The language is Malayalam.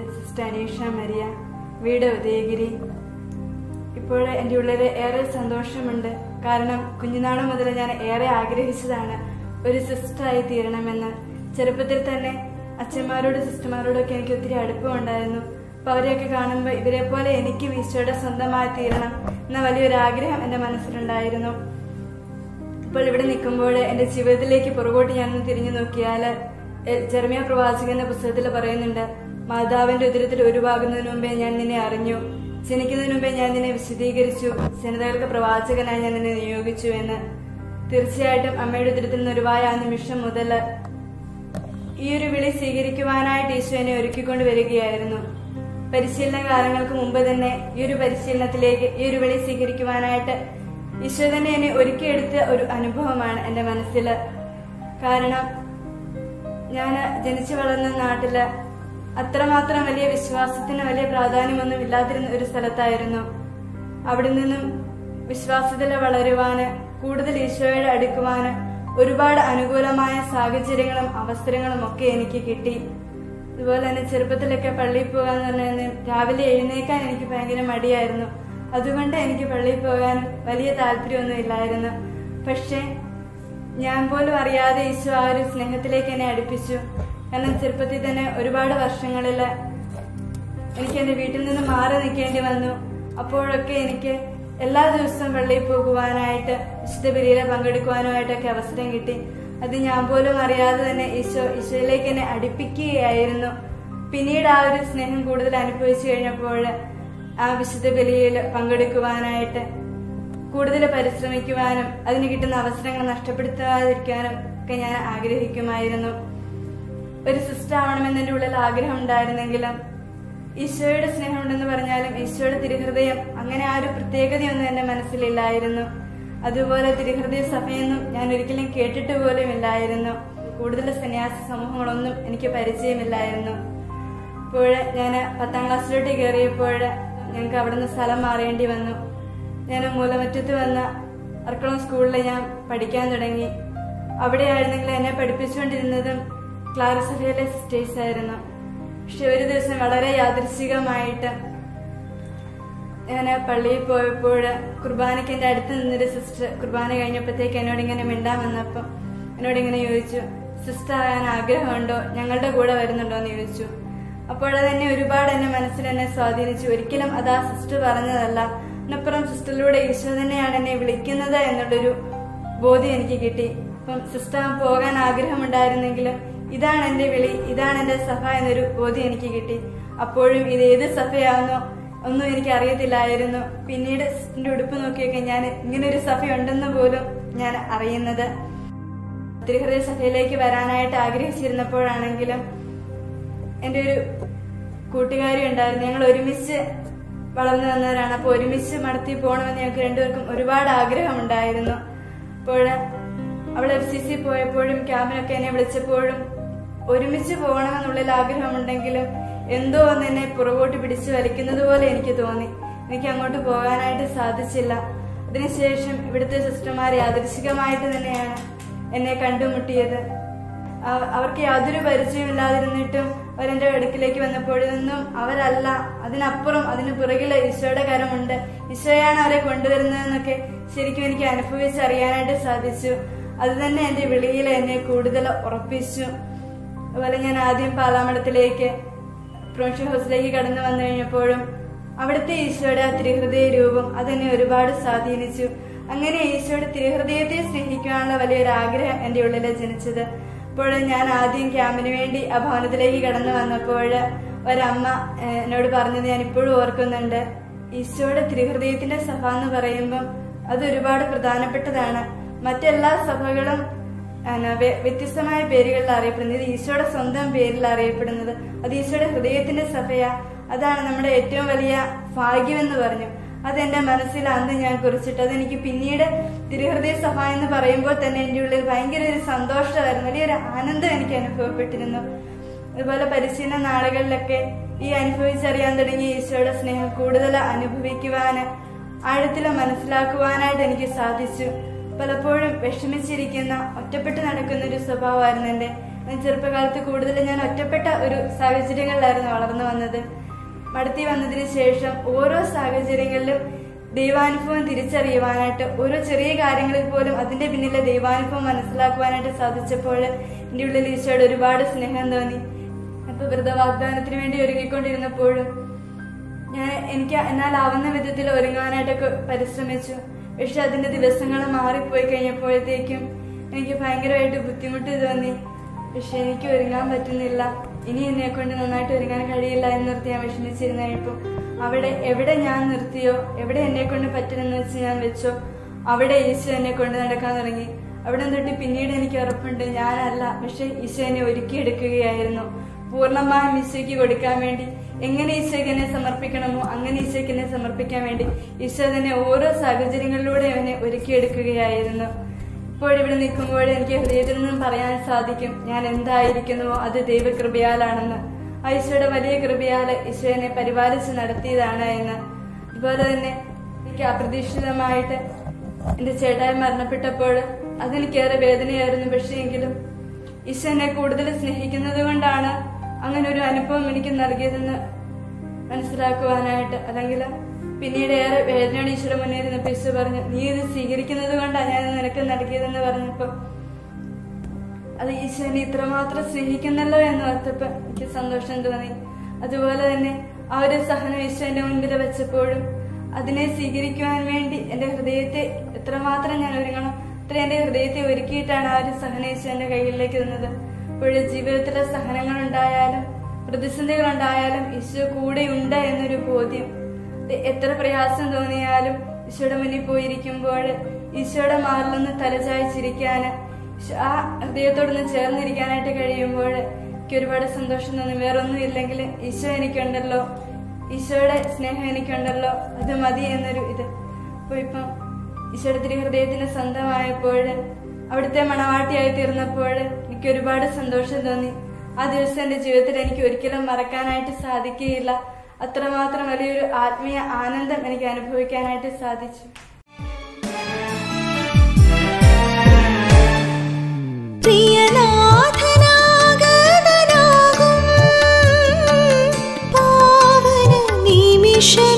സിസ്റ്റർ അനീഷ മരിയ വീട് ഉദയഗിരി ഇപ്പോൾ എൻ്റെ ഉള്ളിൽ ഏറെ സന്തോഷമുണ്ട് കാരണം കുഞ്ഞുനാൾ മുതൽ ഞാൻ ഏറെ ആഗ്രഹിച്ചതാണ് ഒരു സിസ്റ്ററായി തീരണമെന്ന് ചെറുപ്പത്തിൽ തന്നെ അച്ഛന്മാരോടും സിസ്റ്റർമാരോടൊക്കെ എനിക്ക് ഒത്തിരി അടുപ്പമുണ്ടായിരുന്നു അപ്പൊ അവരെയൊക്കെ കാണുമ്പോൾ ഇവരെ പോലെ എനിക്കും ഈശോയുടെ സ്വന്തമായി തീരണം എന്ന വലിയൊരു ആഗ്രഹം എൻ്റെ മനസ്സിലുണ്ടായിരുന്നു ഇപ്പോൾ ഇവിടെ നിൽക്കുമ്പോൾ എൻ്റെ ജീവിതത്തിലേക്ക് പുറകോട്ട് ഞാനൊന്ന് തിരിഞ്ഞു നോക്കിയാൽ ചെറുമിയ പ്രവാചകൻ എന്ന പുസ്തകത്തിൽ പറയുന്നുണ്ട് മാതാവിന്റെ ഉദരത്തിൽ ഉരുവാകുന്നതിന് മുമ്പേ ഞാൻ നിന്നെ അറിഞ്ഞു ജനിക്കുന്നതിന് മുമ്പേ ഞാൻ നിന്നെ വിശദീകരിച്ചു ജനതകൾക്ക് പ്രവാചകനായി ഞാൻ നിന്നെ നിയോഗിച്ചു എന്ന് തീർച്ചയായിട്ടും അമ്മയുടെ ഉദരത്തിൽ നിന്ന് ഉരുവായ ആ നിമിഷം മുതൽ ഈ ഒരു വിളി സ്വീകരിക്കുവാനായിട്ട് ഈശോ എന്നെ ഒരുക്കിക്കൊണ്ട് വരികയായിരുന്നു പരിശീലന കാലങ്ങൾക്ക് മുമ്പ് തന്നെ ഈ ഒരു പരിശീലനത്തിലേക്ക് ഈ ഒരു വിളി സ്വീകരിക്കുവാനായിട്ട് ഈശോ തന്നെ എന്നെ ഒരുക്കിയെടുത്ത ഒരു അനുഭവമാണ് എൻ്റെ മനസ്സിൽ കാരണം ഞാൻ ജനിച്ചു വളർന്ന നാട്ടില് അത്രമാത്രം വലിയ വിശ്വാസത്തിന് വലിയ പ്രാധാന്യമൊന്നും ഇല്ലാതിരുന്ന ഒരു സ്ഥലത്തായിരുന്നു അവിടെ നിന്നും വിശ്വാസത്തിൽ വളരുവാന് കൂടുതൽ ഈശോയോട് അടുക്കുവാന് ഒരുപാട് അനുകൂലമായ സാഹചര്യങ്ങളും അവസരങ്ങളും ഒക്കെ എനിക്ക് കിട്ടി അതുപോലെ തന്നെ ചെറുപ്പത്തിലൊക്കെ പള്ളിയിൽ പോകാന്ന് പറഞ്ഞാൽ രാവിലെ എഴുന്നേക്കാൻ എനിക്ക് ഭയങ്കര മടിയായിരുന്നു അതുകൊണ്ട് എനിക്ക് പള്ളിയിൽ പോകാൻ വലിയ താല്പര്യമൊന്നും ഇല്ലായിരുന്നു പക്ഷേ ഞാൻ പോലും അറിയാതെ ഈശോ ആ ഒരു സ്നേഹത്തിലേക്ക് എന്നെ അടുപ്പിച്ചു കാരണം ചെറുപ്പത്തിൽ തന്നെ ഒരുപാട് വർഷങ്ങളിൽ എനിക്ക് എന്റെ വീട്ടിൽ നിന്ന് മാറി നിൽക്കേണ്ടി വന്നു അപ്പോഴൊക്കെ എനിക്ക് എല്ലാ ദിവസവും പള്ളിയിൽ പോകുവാനായിട്ട് വിശുദ്ധ ബലിയിൽ പങ്കെടുക്കുവാനുമായിട്ടൊക്കെ അവസരം കിട്ടി അത് ഞാൻ പോലും അറിയാതെ തന്നെ ഈശോ ഈശോയിലേക്ക് എന്നെ അടുപ്പിക്കുകയായിരുന്നു പിന്നീട് ആ ഒരു സ്നേഹം കൂടുതൽ അനുഭവിച്ചു കഴിഞ്ഞപ്പോൾ ആ വിശുദ്ധ ബലിയിൽ പങ്കെടുക്കുവാനായിട്ട് കൂടുതൽ പരിശ്രമിക്കുവാനും അതിന് കിട്ടുന്ന അവസരങ്ങൾ നഷ്ടപ്പെടുത്താതിരിക്കാനും ഒക്കെ ഞാൻ ആഗ്രഹിക്കുമായിരുന്നു ഒരു സിസ്റ്റർ ആവണമെന്ന് എൻ്റെ ഉള്ളിൽ ആഗ്രഹം ഉണ്ടായിരുന്നെങ്കിലും ഈശോയുടെ സ്നേഹം ഉണ്ടെന്ന് പറഞ്ഞാലും ഈശോയുടെ തിരുഹൃദയം അങ്ങനെ ആ ഒരു പ്രത്യേകതയൊന്നും എൻ്റെ മനസ്സിലില്ലായിരുന്നു അതുപോലെ തിരുഹൃദയ സഭയൊന്നും ഞാൻ ഒരിക്കലും കേട്ടിട്ട് പോലും ഇല്ലായിരുന്നു കൂടുതൽ സന്യാസ സമൂഹങ്ങളൊന്നും എനിക്ക് പരിചയമില്ലായിരുന്നു അപ്പോൾ ഞാൻ പത്താം ക്ലാസ്സിലോട്ട് കയറിയപ്പോൾ ഞങ്ങൾക്ക് അവിടുന്ന് സ്ഥലം മാറേണ്ടി വന്നു ഞാൻ മൂലമറ്റത്ത് വന്ന അർക്കുളം സ്കൂളിൽ ഞാൻ പഠിക്കാൻ തുടങ്ങി അവിടെയായിരുന്നെങ്കിൽ എന്നെ പഠിപ്പിച്ചുകൊണ്ടിരുന്നതും ക്ലാരസ് സഭയിലെ സിസ്റ്റേഴ്സ് ആയിരുന്നു പക്ഷെ ഒരു ദിവസം വളരെ യാദൃശികമായിട്ട് ഞാൻ പള്ളിയിൽ പോയപ്പോൾ കുർബാനയ്ക്ക് എൻ്റെ അടുത്ത് നിന്നൊരു സിസ്റ്റർ കുർബാന കഴിഞ്ഞപ്പോഴത്തേക്ക് എന്നോട് ഇങ്ങനെ മിണ്ടാൻ വന്നപ്പം എന്നോട് ഇങ്ങനെ ചോദിച്ചു സിസ്റ്റർ ആകാൻ ആഗ്രഹമുണ്ടോ ഞങ്ങളുടെ കൂടെ വരുന്നുണ്ടോ എന്ന് ചോദിച്ചു അപ്പോൾ തന്നെ ഒരുപാട് എന്നെ മനസ്സിൽ എന്നെ സ്വാധീനിച്ചു ഒരിക്കലും അത് ആ സിസ്റ്റർ പറഞ്ഞതല്ല അതിനപ്പുറം സിസ്റ്ററിലൂടെ ഈശോ തന്നെയാണ് എന്നെ വിളിക്കുന്നത് എന്നുള്ളൊരു ബോധ്യം എനിക്ക് കിട്ടി അപ്പം സിസ്റ്റർ പോകാൻ ആഗ്രഹമുണ്ടായിരുന്നെങ്കിലും ഇതാണ് എന്റെ വിളി ഇതാണ് എന്റെ സഭ എന്നൊരു ബോധ്യം എനിക്ക് കിട്ടി അപ്പോഴും ഇത് ഏത് സഭയാണെന്നോ ഒന്നും എനിക്ക് അറിയത്തില്ലായിരുന്നു പിന്നീട് സിസ്റ്ററിന്റെ ഉടുപ്പ് നോക്കിയൊക്കെ ഞാൻ ഇങ്ങനെ ഒരു സഭയുണ്ടെന്ന് പോലും ഞാൻ അറിയുന്നത് തിരുഹൃദയ സഭയിലേക്ക് വരാനായിട്ട് ആഗ്രഹിച്ചിരുന്നപ്പോഴാണെങ്കിലും എൻ്റെ ഒരു കൂട്ടുകാരി ഉണ്ടായിരുന്നു ഞങ്ങൾ ഒരുമിച്ച് വളർന്നു വന്നവരാണ് അപ്പോൾ ഒരുമിച്ച് മടത്തി പോകണമെന്ന് ഞങ്ങൾക്ക് രണ്ടുപേർക്കും ഒരുപാട് ആഗ്രഹമുണ്ടായിരുന്നു അപ്പോൾ അവൾ എഫ് സി സി പോയപ്പോഴും ക്യാമ്പിനൊക്കെ എന്നെ വിളിച്ചപ്പോഴും ഒരുമിച്ച് പോകണമെന്നുള്ളിൽ ആഗ്രഹമുണ്ടെങ്കിലും എന്തോ ഒന്ന് എന്നെ പുറകോട്ട് പിടിച്ചു വലിക്കുന്നത് പോലെ എനിക്ക് തോന്നി എനിക്ക് അങ്ങോട്ട് പോകാനായിട്ട് സാധിച്ചില്ല അതിനുശേഷം ഇവിടുത്തെ സിസ്റ്റർമാർ യാദൃശികമായിട്ട് തന്നെയാണ് എന്നെ കണ്ടുമുട്ടിയത് അവ- അവർക്ക് യാതൊരു പരിചയമില്ലാതിരുന്നിട്ടും അവരെന്റെ അടുക്കിലേക്ക് വന്നപ്പോഴൊന്നും അവരല്ല അതിനപ്പുറം അതിന് പുറകില് ഈശോയുടെ കരമുണ്ട് ഈശോയാണ് അവരെ കൊണ്ടുവരുന്നതെന്നൊക്കെ ശരിക്കും എനിക്ക് അനുഭവിച്ചറിയാനായിട്ട് സാധിച്ചു അത് തന്നെ എന്റെ വിളിയിൽ എന്നെ കൂടുതൽ ഉറപ്പിച്ചു അതുപോലെ ഞാൻ ആദ്യം പാലാമടത്തിലേക്ക് പ്രൊഫഷൻ ഹൗസിലേക്ക് കടന്നു വന്നു കഴിഞ്ഞപ്പോഴും അവിടുത്തെ ഈശോയുടെ ആ തിരുഹൃദയ രൂപം അതെന്നെ ഒരുപാട് സ്വാധീനിച്ചു അങ്ങനെ ഈശോയുടെ തിരുഹൃദയത്തെ സ്നേഹിക്കാനുള്ള വലിയൊരു ആഗ്രഹം എൻ്റെ ഉള്ളിൽ ജനിച്ചത് അപ്പോൾ ഞാൻ ആദ്യം ക്യാമ്പിന് വേണ്ടി ആ ഭവനത്തിലേക്ക് കടന്നു വന്നപ്പോൾ ഒരമ്മ ഏഹ്, എന്നോട് പറഞ്ഞത് ഞാൻ ഇപ്പോഴും ഓർക്കുന്നുണ്ട് ഈശോയുടെ തിരുഹൃദയത്തിന്റെ സഭ എന്ന് പറയുമ്പം അത് ഒരുപാട് പ്രധാനപ്പെട്ടതാണ് മറ്റെല്ലാ സഭകളും എന്നാ, വ്യ- വ്യത്യസ്തമായ പേരുകളിൽ അറിയപ്പെടുന്നത് ഇത് ഈശോയുടെ സ്വന്തം പേരിൽ അറിയപ്പെടുന്നത് അത് ഈശോയുടെ ഹൃദയത്തിന്റെ സഭയാ അതാണ് നമ്മുടെ ഏറ്റവും വലിയ ഭാഗ്യമെന്ന് പറഞ്ഞു അതെന്റെ മനസ്സിൽ അന്ന് ഞാൻ കുറിച്ചിട്ട് അതെനിക്ക് പിന്നീട് തിരുഹൃദയ സഭ എന്ന് പറയുമ്പോൾ തന്നെ എൻ്റെ ഉള്ളിൽ ഭയങ്കര ഒരു സന്തോഷമായിരുന്നു വലിയൊരു ആനന്ദം എനിക്ക് അനുഭവപ്പെട്ടിരുന്നു അതുപോലെ പരിശീലന നാളുകളിലൊക്കെ ഈ അനുഭവിച്ചറിയാൻ തുടങ്ങിയ ഈശോയുടെ സ്നേഹം കൂടുതൽ അനുഭവിക്കുവാന് ആഴത്തിൽ മനസ്സിലാക്കുവാനായിട്ട് എനിക്ക് സാധിച്ചു പലപ്പോഴും വിഷമിച്ചിരിക്കുന്ന ഒറ്റപ്പെട്ട് നടക്കുന്ന ഒരു സ്വഭാവമായിരുന്നു എൻ്റെ ഞാൻ ചെറുപ്പകാലത്ത് കൂടുതൽ ഞാൻ ഒറ്റപ്പെട്ട ഒരു സാഹചര്യങ്ങളിലായിരുന്നു വളർന്നു വന്നത് മടത്തി വന്നതിന് ശേഷം ഓരോ സാഹചര്യങ്ങളിലും ദൈവാനുഭവം തിരിച്ചറിയുവാനായിട്ട് ഓരോ ചെറിയ കാര്യങ്ങളിൽ പോലും അതിന്റെ പിന്നിലെ ദൈവാനുഭവം മനസ്സിലാക്കുവാനായിട്ട് സാധിച്ചപ്പോൾ എൻ്റെ ഉള്ളിൽ ഈശോയുടെ ഒരുപാട് സ്നേഹം തോന്നി അപ്പൊ വ്രത വാഗ്ദാനത്തിന് വേണ്ടി ഒരുങ്ങിക്കൊണ്ടിരുന്നപ്പോഴും ഞാൻ എനിക്ക് എന്നാലാവുന്ന വിധത്തിൽ ഒരുങ്ങാനായിട്ടൊക്കെ പരിശ്രമിച്ചു പക്ഷെ അതിന്റെ ദിവസങ്ങൾ മാറിപ്പോയി കഴിഞ്ഞപ്പോഴത്തേക്കും എനിക്ക് ഭയങ്കരമായിട്ട് ബുദ്ധിമുട്ട് തോന്നി പക്ഷെ എനിക്ക് ഒരുങ്ങാൻ പറ്റുന്നില്ല ഇനി എന്നെ കൊണ്ട് നന്നായിട്ട് ഒരുങ്ങാൻ കഴിയില്ല എന്ന് നിർത്തി ഞാൻ വിഷമിച്ചിരുന്നപ്പോൾ അവിടെ എവിടെ ഞാൻ നിർത്തിയോ എവിടെ എന്നെ കൊണ്ട് പറ്റുമെന്ന് വെച്ച് ഞാൻ വെച്ചോ അവിടെ ഈശോ എന്നെ കൊണ്ട് നടക്കാൻ തുടങ്ങി അവിടെ തൊട്ട് പിന്നീട് എനിക്ക് ഉറപ്പുണ്ട് ഞാനല്ല പക്ഷെ ഈശോ എന്നെ ഒരുക്കിയെടുക്കുകയായിരുന്നു പൂർണ്ണമായും ഈശോയ്ക്ക് കൊടുക്കാൻ വേണ്ടി എങ്ങനെ ഈശോയ്ക്ക് എന്നെ സമർപ്പിക്കണമോ അങ്ങനെ ഈശോയ്ക്ക് എന്നെ സമർപ്പിക്കാൻ വേണ്ടി ഈശോ തന്നെ ഓരോ സാഹചര്യങ്ങളിലൂടെ അവനെ ഒരുക്കിയെടുക്കുകയായിരുന്നു ഇപ്പോഴിവിടെ നിൽക്കുമ്പോൾ എനിക്ക് ഹൃദയത്തിൽ നിന്നും പറയാൻ സാധിക്കും ഞാൻ എന്തായിരിക്കുന്നുവോ അത് ദൈവകൃപയാലാണെന്ന് ആ ഈശോയുടെ വലിയ കൃപയാല് ഈശോ എന്നെ പരിപാലിച്ച് നടത്തിയതാണ് എന്ന് അതുപോലെ തന്നെ എനിക്ക് അപ്രതീക്ഷിതമായിട്ട് എന്റെ ചേട്ടായി മരണപ്പെട്ടപ്പോൾ അതെനിക്കേറെ വേദനയായിരുന്നു പക്ഷേ എങ്കിലും ഈശോ എന്നെ കൂടുതൽ സ്നേഹിക്കുന്നത് കൊണ്ടാണ് അങ്ങനെ ഒരു അനുഭവം എനിക്ക് നൽകിയതെന്ന് മനസ്സിലാക്കുവാനായിട്ട് അല്ലെങ്കിൽ പിന്നീട് ഏറെ വേദനയോടെ ഈശ്വര മുന്നേ ഇരുന്നപ്പോൾ ഈശോ പറഞ്ഞു നീ ഇത് സ്വീകരിക്കുന്നത് കൊണ്ടാണ് ഞാൻ ഇത് നിനക്ക് നൽകിയതെന്ന് പറഞ്ഞപ്പോൾ അത് ഈശോനെ ഇത്രമാത്രം സ്നേഹിക്കുന്നല്ലോ എന്ന് ഓർത്തപ്പോൾ എനിക്ക് സന്തോഷം തോന്നി അതുപോലെ തന്നെ ആ ഒരു സഹനം ഈശോന്റെ മുൻപിൽ വെച്ചപ്പോഴും അതിനെ സ്വീകരിക്കുവാൻ വേണ്ടി എന്റെ ഹൃദയത്തെ എത്രമാത്രം ഞാൻ ഒരുങ്ങണം അത്ര എന്റെ ഹൃദയത്തെ ഒരുക്കിയിട്ടാണ് ആ ഒരു സഹനം ഈശോന്റെ കയ്യിലേക്ക് തന്നത് ഇപ്പോഴും ജീവിതത്തിലെ സഹനങ്ങൾ ഉണ്ടായാലും പ്രതിസന്ധികൾ ഉണ്ടായാലും ഈശോ കൂടെയുണ്ട് എന്നൊരു ബോധ്യം ഇത് എത്ര പ്രയാസം തോന്നിയാലും ഈശോയുടെ മുന്നിൽ പോയിരിക്കുമ്പോൾ ഈശോയുടെ മാറിലൊന്ന് തലചായ്ച്ചിരിക്കാന് ഈശോ- ആ ഹൃദയത്തോടൊന്ന് ചേർന്നിരിക്കാനായിട്ട് കഴിയുമ്പോൾ എനിക്ക് ഒരുപാട് സന്തോഷം തോന്നി വേറൊന്നും ഇല്ലെങ്കിൽ ഈശോ എനിക്കുണ്ടല്ലോ ഈശോയുടെ സ്നേഹം എനിക്കുണ്ടല്ലോ അത് മതി എന്നൊരു ഇത് അപ്പൊ ഇപ്പം ഈശോയുടെ തിരുഹൃദയത്തിന് സ്വന്തമായപ്പോൾ അവിടുത്തെ മണവാട്ടിയായി തീർന്നപ്പോൾ എനിക്ക് ഒരുപാട് സന്തോഷം തോന്നി ആ ദിവസം എന്റെ ജീവിതത്തിൽ എനിക്ക് ഒരിക്കലും മറക്കാനായിട്ട് സാധിക്കുകയില്ല അത്രമാത്രം വലിയൊരു ആത്മീയ ആനന്ദം എനിക്ക് അനുഭവിക്കാനായിട്ട് സാധിച്ചു പ്രിയനാഥനാഗതനാകും പാവന നിമിഷം